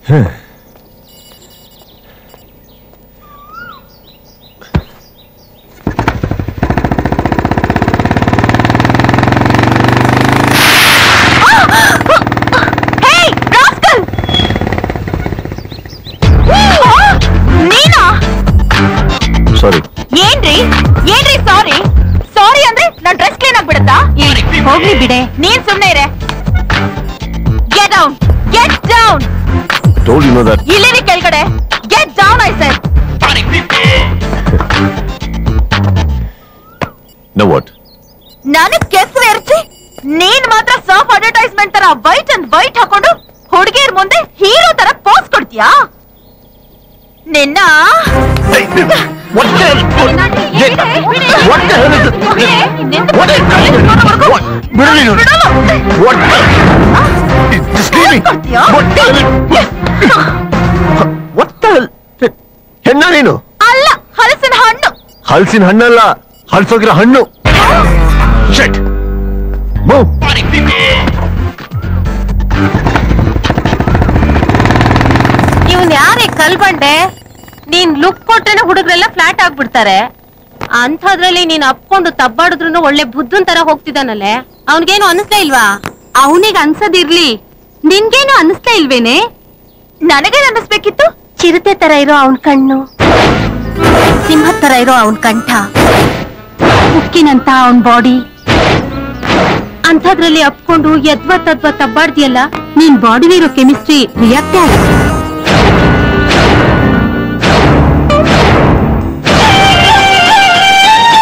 ಹೇಯ್ rascal ನೀನಾ ಸಾರಿ ಏನ್ರಿ ಏನ್ರಿ ಸಾರಿ ಸಾರಿ ಅಂದ್ರೆ ನನ್ ಡ್ರೆಸ್ ಕ್ಲೀನ್ ಆಗ್ಬಿಡತ್ತಾ ಹೋಗ್ಲಿ ಬಿಡೆ ನೀನ್ ಸುಮ್ನೆ ಇರೆ get down get down told you no that ಇಲ್ಲಿರಿ ಕೆಳಗಡೆ get down I said no what ನನಗ್ ಕೆಸರು ಎರಚಿ ನೀನ್ ಮಾತ್ರ ಸಾಫ್ ಅಡ್ವರ್ಟೈಸ್ಮೆಂಟ್ ತರ ವೈಟ್ ಅಂಡ್ ವೈಟ್ ಹಾಕೊಂಡು ಹುಡುಗಿಯರ್ ಮುಂದೆ ಹೀರೋ ತರ ಪೋಸ್ ಕೊಡ್ತೀಯಾ ನಿನ್ನ What the hell? ನಾನು Hey, ಏನಿದೆ? ಬಿಡಿ. what the hell is it? ಬಿಡಿ. ನಿನ್ನ What is ಬಿಡಿ. ನೋಡೋವರೆಗೂ What? ಬಿಡು ನೀನು. ಬಿಡಲ್ಲ. What? Just leave me. ಕೊಡ್ತೀಯಾ? What the hell? What the hell? ಹೆಣ್ಣ ನೀನು ಅಲ್ಲ ಹಲಸಿನ ಹಣ್ಣು ಹಲ್ಸಿನ ಹಣ್ಣಲ್ಲ ಹಲ್ಸೋಗಿರೋ ಹಣ್ಣು ಶಟ್ ಮೂವ್ ಇವನ್ ಯಾರೇ ಕಲ್ಬಂಡೆ ನೀನ್ ಲುಕ್ ಕೊಟ್ರೇನೆ ಹುಡುಗರೆಲ್ಲ ಫ್ಲಾಟ್ ಆಗ್ಬಿಡ್ತಾರೆ ಅಂಥದ್ರಲ್ಲಿ ನೀನ್ ಅಪ್ಕೊಂಡು ತಬ್ಬಾಡಿದ್ರು ಒಳ್ಳೆ ಬುದ್ಧನ್ ತರ ಹೋಗ್ತಿದ್ದಾನಲ್ಲೇ ಅವನಿಗೇನು ಅನಿಸ್ತಾ ಇಲ್ವಾ ಅವನಿಗೆ ಅನ್ಸದಿರ್ಲಿ ನಿನ್ಗೇನು ಅನಿಸ್ತಾ ಇಲ್ವೇನೆ ನನಗೇನು ಅನ್ನಿಸ್ಬೇಕಿತ್ತು ಚಿರತೆ ತರ ಇರೋ ಅವನ್ ಕಣ್ಣು ಸಿಂಹ ತರ ಇರೋ ಅವನ್ ಕಂಠ ಉಕ್ಕಿನಂತ ಅವನ್ ಬಾಡಿ ಅಂಥದ್ರಲ್ಲಿ ಅಪ್ಕೊಂಡು ಯದ್ವ ತದ್ವ ತಬ್ಬಾಡ್ದಿಯಲ್ಲ ನೀನ್ ಬಾಡಿಲಿರೋ ಕೆಮಿಸ್ಟ್ರಿ ರಿಯಾಕ್ಟೇ ಆಗುತ್ತೆ